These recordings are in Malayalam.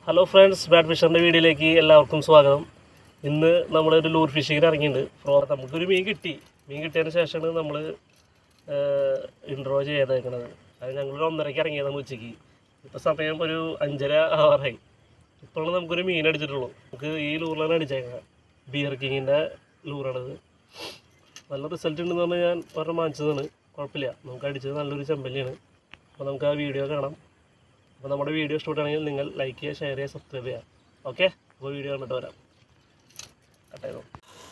ഹലോ ഫ്രണ്ട്സ് ബാഡ് ഫിഷറിൻ്റെ വീഡിയോയിലേക്ക് എല്ലാവർക്കും സ്വാഗതം ഇന്ന് നമ്മളൊരു ലൂർ ഫിഷിങ്ങിന് ഇറങ്ങിയിട്ടുണ്ട് ഫ്രോ നമുക്കൊരു മീൻ കിട്ടി മീൻ കിട്ടിയതിന് ശേഷമാണ് നമ്മൾ ഇൻട്രോ ചെയ്തേക്കണത് അത് ഞങ്ങളൊരു ഒന്നരയ്ക്ക് ഇറങ്ങിയതാണ് ഉച്ചയ്ക്ക് ഇപ്പോൾ സമയം ഒരു അഞ്ചര ആവാറായി ഇപ്പോഴാണ് നമുക്കൊരു മീൻ അടിച്ചിട്ടുള്ളൂ നമുക്ക് ഈ ലൂറിലാണ് അടിച്ചേക്കുന്നത് ബിയർ കിങ്ങിൻ്റെ ലൂറാണിത് നല്ല റിസൾട്ട് ഉണ്ടെന്ന് പറഞ്ഞാൽ ഞാൻ ഒരെണ്ണം വാങ്ങിച്ചതാണ് കുഴപ്പമില്ല നമുക്ക് അടിച്ചത് നല്ലൊരു ചെമ്പല്ലിയാണ് അപ്പോൾ നമുക്ക് ആ വീഡിയോ കാണാം അപ്പോൾ നമ്മുടെ വീഡിയോ ഇഷ്ടപ്പെട്ടാണെങ്കിൽ നിങ്ങൾ ലൈക്ക് ചെയ്യുക ഷെയർ ചെയ്യുക സബ്സ്ക്രൈബ് ചെയ്യുക ഓക്കെ അപ്പോൾ വീഡിയോ കണ്ടിട്ട് വരാം കട്ട് ചെയ്തോ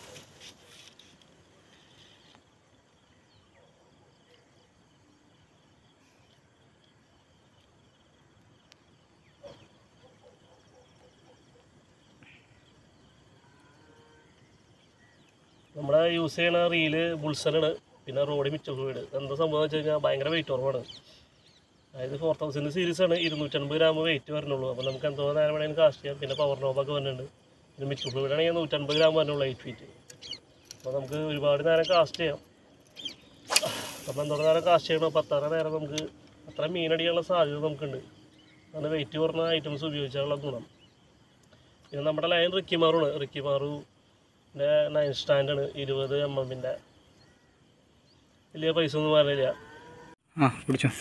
നമ്മുടെ യൂസ് ചെയ്യണ റീല് ബുൾസനാണ് പിന്നെ റോഡ് മിച്ചൽ ഫ്ലൂയിഡ് എന്താ സംഭവം എന്ന് വെച്ച് കഴിഞ്ഞാൽ ഭയങ്കര വെയിറ്റ് കുറവാണ് അതായത് ഫോർ തൗസൻഡ് സീരീസ് ആണ് ഇരുന്നൂറ്റൻപത് ഗ്രാം വെയിറ്റ് വരണുള്ളൂ അപ്പോൾ നമുക്ക് എന്തോ നേരം വേണമെങ്കിലും കാസ്റ്റ് ചെയ്യാം പിന്നെ പവർ നോബൊക്കെ വരുന്നുണ്ട് പിന്നെ മിച്ചൽ ഫ്ലൂയിഡ് ആണെങ്കിൽ നൂറ്റൻപത് ഗ്രാം വരണുള്ളൂ എയ്റ്റ് ഫീറ്റ് അപ്പോൾ നമുക്ക് ഒരുപാട് നേരം കാസ്റ്റ് ചെയ്യാം അപ്പോൾ എന്തോരം നേരം കാസ്റ്റ് ചെയ്യണം അപ്പോൾ അത്ര നേരം നമുക്ക് അത്ര മീനടിക്കാനുള്ള സാധ്യത നമുക്കുണ്ട് അങ്ങനെ വെയിറ്റ് കുറഞ്ഞ ഐറ്റംസ് ഉപയോഗിച്ചാലുള്ള ഗുണം പിന്നെ നമ്മുടെ ലൈൻ റിക്കിമാറുമാണ് റിക്കിമാറുൻ്റെ നയൻ സ്റ്റാൻഡാണ് ഇരുപത് എം എമ്മിൻ്റെ വലിയ പൈസ ഒന്നും പറഞ്ഞില്ല ആ പിടിച്ചോ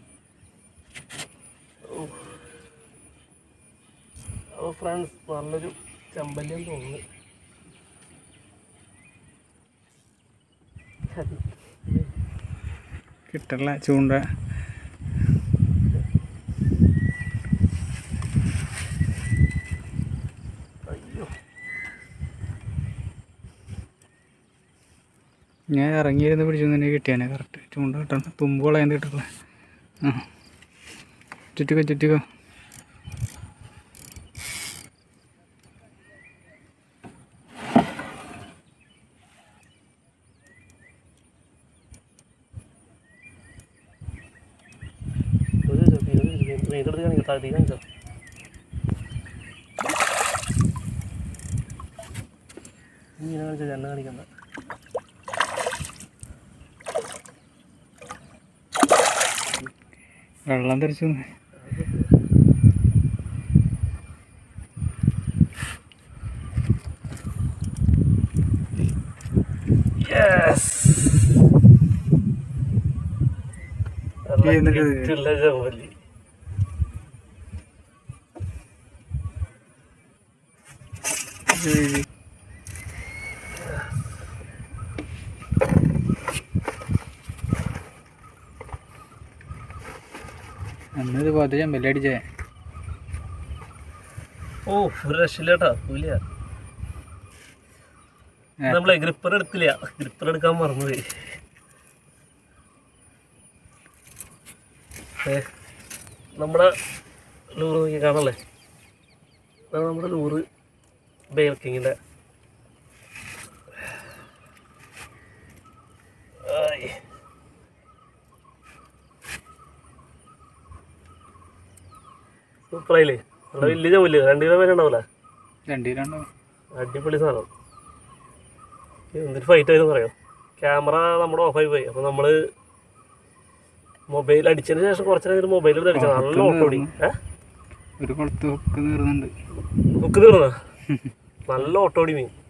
അപ്പോൾ ഫ്രണ്ട്സ് നല്ലൊരു ചമ്പല്യം തോന്നുന്നു കിട്ടല്ല ചൂണ്ട അയ്യോ ഞാൻ ഇറങ്ങിയിരുന്ന് പിടിച്ചു തന്നെ കിട്ടിയാനെ കറക്റ്റ് ചൂണ്ട കിട്ടണം തുമ്പ് കളയാൻ കിട്ടില്ല ആ ചുറ്റിക്കോ ചുറ്റിക്കോ ഒരു വെയിലെടുത്ത് കാണിക്കാം താഴ്ത്തി കാണിച്ചോ ഇങ്ങനെ കാണിച്ചോ എണ്ണ കാണിക്കണ്ട വെള്ളം തെറിച്ചു വന്ന്. യെസ് എന്നിട്ട് കിട്ടില്ല ചമ്മല്ലി ഇത് അന്നത് പോലത്തെ ചെമ്പല്ലേ അടിച്ചേ ഓ ഒരു രക്ഷയില്ല കേട്ടോ കൂലിയ നമ്മളെ ഗ്രിപ്പർ എടുത്തില്ല ഗ്രിപ്പർ എടുക്കാൻ മറന്നുപോയി ഏ നമ്മുടെ ലൂറ് നോക്കി കാണല്ലേ അതാണ് നമ്മുടെ ലൂറ് ബേൽക്കിങ്ങിൻ്റെ സൂപ്പറായില്ലേ നല്ല വലിയ ചവില്ല രണ്ട് കിലോ പേര് ഉണ്ടാവില്ല രണ്ടിരണ്ടോ അടിപൊളി സാധനം എന്തൊരു ഫൈറ്റ് ആയിരുന്നു പറയാം ക്യാമറ നമ്മുടെ ഓഫായി പോയി അപ്പോൾ നമ്മൾ മൊബൈൽ അടിച്ചതിന് ശേഷം കുറച്ച് നേരം മൊബൈൽ എടുത്ത് അടിച്ചത് നല്ല ഓട്ടോ ഓടി ഏ ഒരു കുളത്ത് ഹുക്ക് നീറുന്നുണ്ട് ബുക്ക് തീർന്ന നല്ല ഓട്ടോ ഓടി മീൻ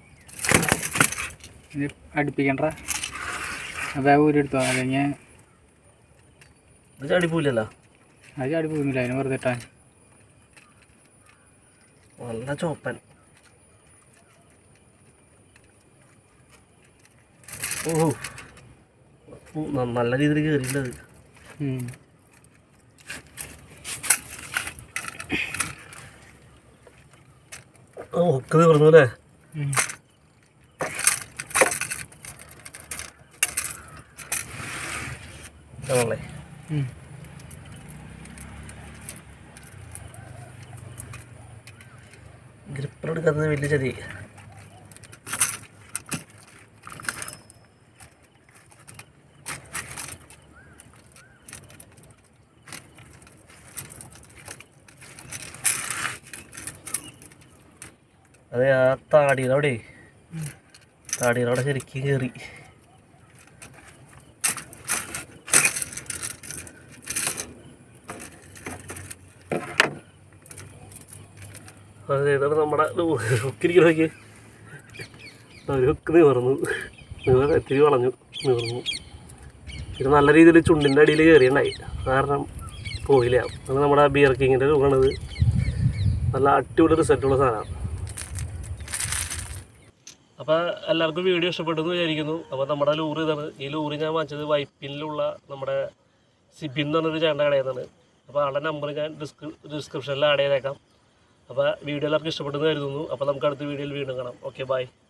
ഇത് അടുപ്പിക്കണ്ട ബാഗ് ഊരി എടുത്തോ അല്ലെങ്കിൽ ഇത് ചാടിപ്പോയില്ലല്ലോ അത് ചാടി പോകുന്നില്ല അതിന് വെറുതെ ഇട്ടാൻ നല്ല ചോപ്പൻ ഓഹോ ഉ, ന- നല്ല രീതിയിൽ കയറിയിട്ടത് ഉം. ഓ ഹുക്ക് തീർന്നു അല്ലേ ഉം. ആണല്ലേ ഉം. ഗ്രിപ്പർ എടുക്കാത്തത് വലിയ ചതി അതെ ആ താടിയുടെ അവിടെ താടിയുടെ അവിടെ ശരിക്കും കയറി അതെ ഇതാണ് നമ്മുടെ ഹുക്കിരിക്കണ നോക്കി ഒരു ഹുക്ക് നിവർന്നു നിവർ എത്തിരി വളഞ്ഞു നിവർന്നു ഇത് നല്ല രീതിയിൽ ചുണ്ടിൻ്റെ അടിയിൽ കയറിയുണ്ടായി കാരണം പോയില്ല അത് നമ്മുടെ ബിയർ കിങ്ങിൻ്റെ രൂപമാണിത് നല്ല അടിപൊളി റിസൾട്ടുള്ള സാധനമാണ് അപ്പോൾ എല്ലാവർക്കും വീഡിയോ ഇഷ്ടപ്പെട്ടെന്ന് വിചാരിക്കുന്നു അപ്പോൾ നമ്മുടെ ലൂറ് ഇതാണ് ഈ ലൂറ് ഞാൻ വാങ്ങിച്ചത് വൈപ്പിനിലുള്ള നമ്മുടെ സിബിൻ എന്ന് പറഞ്ഞൊരു ചേട്ടൻ്റെ കടയിൽ നിന്നാണ് അപ്പോൾ ആളുടെ നമ്പർ ഞാൻ ഡിസ്ക്രി ഡിസ്ക്രിപ്ഷനിൽ ആഡ് ചെയ്തേക്കാം അപ്പോൾ വീഡിയോ എല്ലാവർക്കും ഇഷ്ടപ്പെട്ടെന്ന് കരുതുന്നു അപ്പോൾ നമുക്ക് അടുത്ത വീഡിയോയിൽ വീണ്ടും കാണാം ഓക്കെ ബൈ